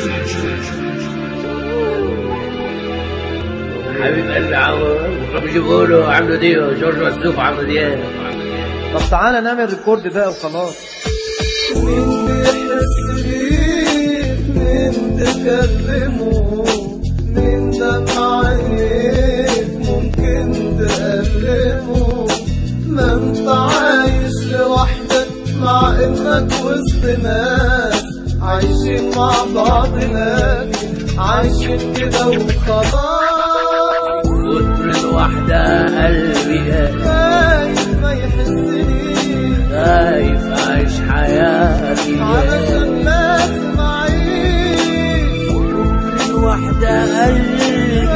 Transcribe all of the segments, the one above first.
حبيب قلبي عمرو وكانوا بيجيبوا له عمرو دياب جورج وسوف وعمرو دياب طب تعالى نعمل ريكورد بقى وخلاص مين بيحس بيك مين تكلمه مين دمع عينيك ممكن تألمه ما انت عايش لوحدك مع انك وسط ناس عايشين مع بعض لكن عايشين كده وخلاص كتر الوحدة قلبي خايف ما يحسنيش خايف أعيش حياتي علشان لازم اعيش الوحدة قلبي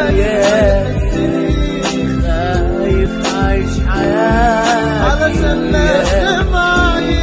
خايف أعيش حياتي علشان لازم اعيش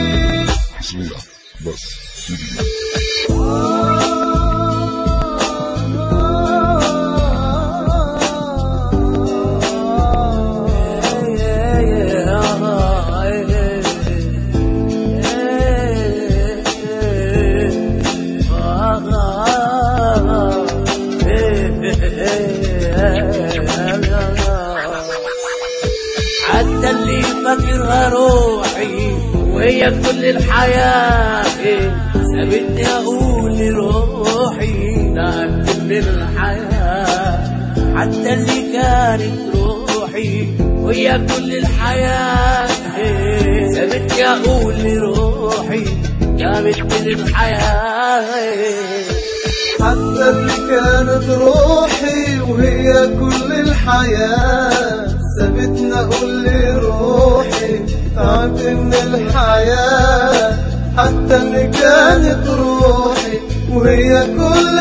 حتى اللي فاكرها روحي وهي كل الحياة سابتني أقول لروحي ده كل الحياة حتى اللي كانت روحي وهي كل الحياة سابتني أقول لروحي جابت كل الحياة حتى اللي كانت روحي وهي كل الحياة سابتنا اقول لروحي تعبت من الحياة حتى اللي كانت روحي وهي كل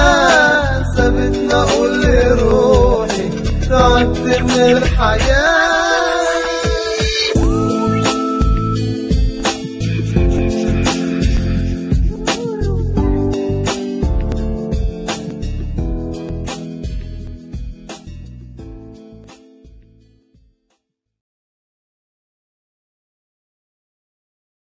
الحياة سابتنا اقول لروحي تعبت من الحياة